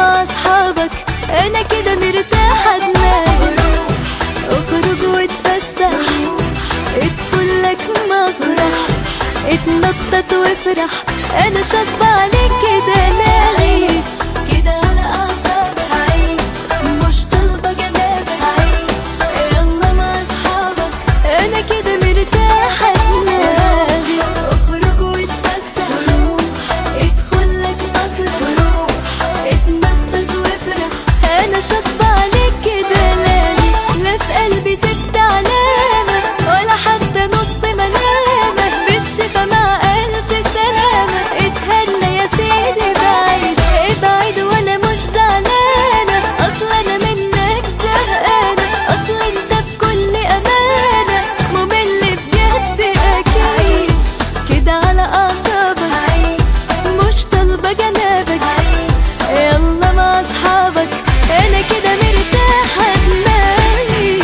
مع اصحابك انا كده مرتاحة دماغي اخرج واتفسح ادخل لك مسرح اتنطط وافرح انا شاطبة عليك كده نعيش كده على اعصابك عيش مش طالبة جنابك عيش يلا مع اصحابك انا كده مرتاحة دماغي اخرج واتفسح ادخل لك مسرح اتنطط وافرح انا شاطبة عليك كده لاغي لا في قلبي ست علامة ولا حتى نص ملامة بالشفا مع ألف سلامة اتهنى يا سيدي بعيد ابعد وانا مش زعلانة اصل انا منك زهقانة اصل انت بكل امانة ممل بجد اكيد كده على اعصابك مش طالبة جنابك يلا مع اصحابك انا كده مرتاحة دماغي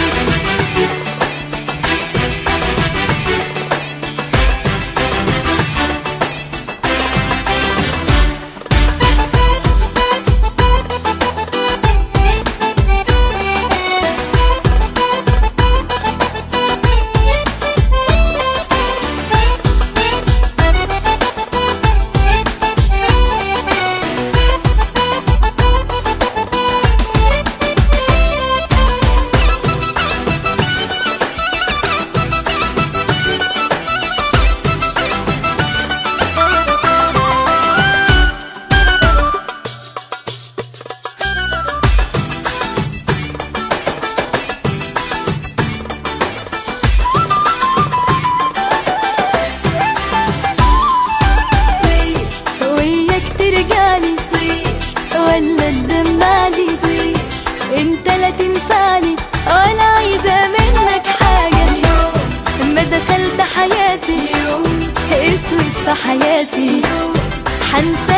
وياك ترجعلي ولا تدمعلي انت لا تنفعني ولا عايزة منك حاجة ما دخلت حياتي اسود في حياتي حنسى